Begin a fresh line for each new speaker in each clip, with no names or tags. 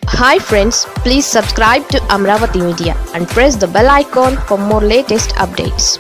hi friends please subscribe to Amaravati media and press the bell icon for more latest updates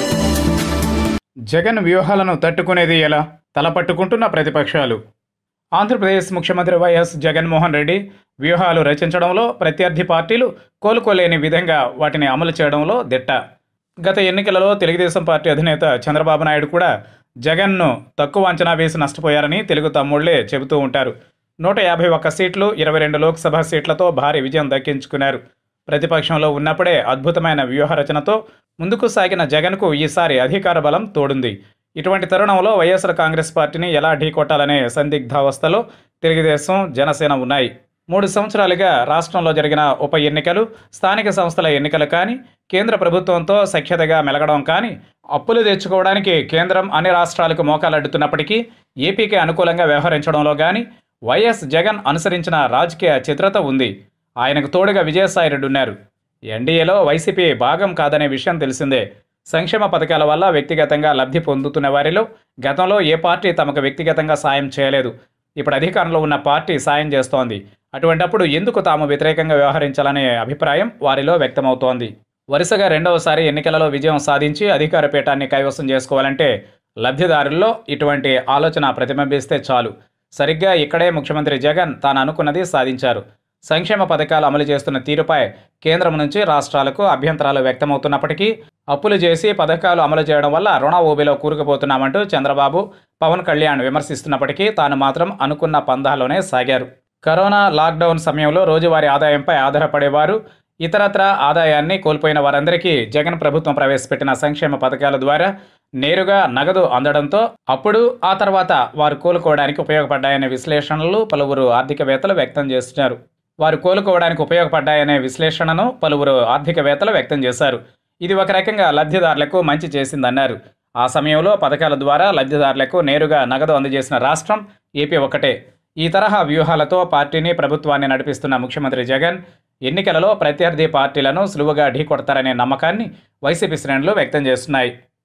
Jagan వ్యూహాలను తట్టుకునేది ఎలా తలపట్టుకుంటున్న ప్రతిపక్షాలు ఆంధ్రప్రదేశ్ ముఖ్యమంత్రి వైఎస్ జగన్మోహన్ రెడ్డి వ్యూహాలు రచించడంలో ప్రత్యర్థి పార్టీలు కోలుకోలేని విధంగా వాటిని అమలు చేయడంలో దిట్ట గత ఎన్నికలలో తెలుగుదేశం పార్టీ అధినేత చంద్రబాబు నాయుడు కూడా జగన్ను తక్కువ అంచనా వేసి నష్టపోయారని తెలుగు తమ్ముళ్లే చెబుతూ ఉంటారు నూట యాభై ఒక్క సీట్లు ఇరవై రెండు లోక్సభ సీట్లతో భారీ విజయం దక్కించుకున్నారు ప్రతిపక్షంలో ఉన్నప్పుడే అద్భుతమైన వ్యూహ రచనతో ముందుకు సాగిన జగన్కు ఈసారి అధికార బలం తోడుంది ఇటువంటి తరుణంలో వైఎస్ఆర్ కాంగ్రెస్ పార్టీని ఎలా ఢీకొట్టాలనే సందిగ్ధావస్థలో తెలుగుదేశం జనసేన ఉన్నాయి మూడు సంవత్సరాలుగా రాష్ట్రంలో జరిగిన ఉప ఎన్నికలు స్థానిక సంస్థల ఎన్నికలు కానీ కేంద్ర ప్రభుత్వంతో సఖ్యతగా మెలగడం కానీ అప్పులు తెచ్చుకోవడానికి కేంద్రం అన్ని రాష్ట్రాలకు మోకాలడ్డుతున్నప్పటికీ ఏపీకి అనుకూలంగా వ్యవహరించడంలో కానీ వైఎస్ జగన్ అనుసరించిన రాజకీయ చిత్రత ఉంది ఆయనకు తోడుగా విజయసాయిరెడ్డి ఉన్నారు ఎన్డీఏలో వైసీపీ భాగం కాదనే విషయం తెలిసిందే సంక్షేమ పథకాల వల్ల వ్యక్తిగతంగా లబ్ధి పొందుతున్న వారిలో గతంలో ఏ పార్టీ తమకు వ్యక్తిగతంగా సాయం చేయలేదు ఇప్పుడు అధికారంలో ఉన్న పార్టీ సాయం చేస్తోంది అటువంటప్పుడు ఎందుకు తాము వ్యతిరేకంగా వ్యవహరించాలనే అభిప్రాయం వారిలో వ్యక్తమవుతోంది వరుసగా రెండవసారి ఎన్నికలలో విజయం సాధించి అధికార పీఠాన్ని కైవసం చేసుకోవాలంటే లబ్ధిదారుల్లో ఇటువంటి ఆలోచన ప్రతిబింబిస్తే చాలు సరిగ్గా ఇక్కడే ముఖ్యమంత్రి జగన్ తాను అనుకున్నది సాధించారు సంక్షేమ పథకాలు అమలు చేస్తున్న తీరుపై కేంద్రం నుంచి రాష్ట్రాలకు అభ్యంతరాలు వ్యక్తమవుతున్నప్పటికీ అప్పులు చేసి పథకాలు అమలు చేయడం వల్ల రుణ ఊబిలో కూరుకుపోతున్నామంటూ చంద్రబాబు పవన్ కళ్యాణ్ విమర్శిస్తున్నప్పటికీ తాను మాత్రం అనుకున్న పందాలోనే సాగారు కరోనా లాక్డౌన్ సమయంలో రోజువారీ ఆదాయంపై ఆధారపడేవారు ఇతరత్ర ఆదాయాన్ని కోల్పోయిన వారందరికీ జగన్ ప్రభుత్వం ప్రవేశపెట్టిన సంక్షేమ పథకాల ద్వారా నేరుగా నగదు అందడంతో అప్పుడు ఆ తర్వాత వారు కోలుకోవడానికి ఉపయోగపడ్డాయనే విశ్లేషణలు పలువురు ఆర్థికవేత్తలు వ్యక్తం చేస్తున్నారు వారు కోలుకోవడానికి ఉపయోగపడ్డాయనే విశ్లేషణను పలువురు ఆర్థికవేత్తలు వ్యక్తం చేశారు ఇది ఒక రకంగా లబ్ధిదారులకు మంచి చేసిందన్నారు ఆ సమయంలో పథకాల ద్వారా లబ్ధిదారులకు నేరుగా నగదు అందజేసిన రాష్ట్రం ఏపీ ఒకటే ఈ తరహా వ్యూహాలతో పార్టీని ప్రభుత్వాన్ని నడిపిస్తున్న ముఖ్యమంత్రి జగన్ ఎన్నికలలో ప్రత్యర్థి పార్టీలను సులువుగా ఢీకొడతారనే నమ్మకాన్ని వైసీపీ శ్రేణులు వ్యక్తం చేస్తున్నాయి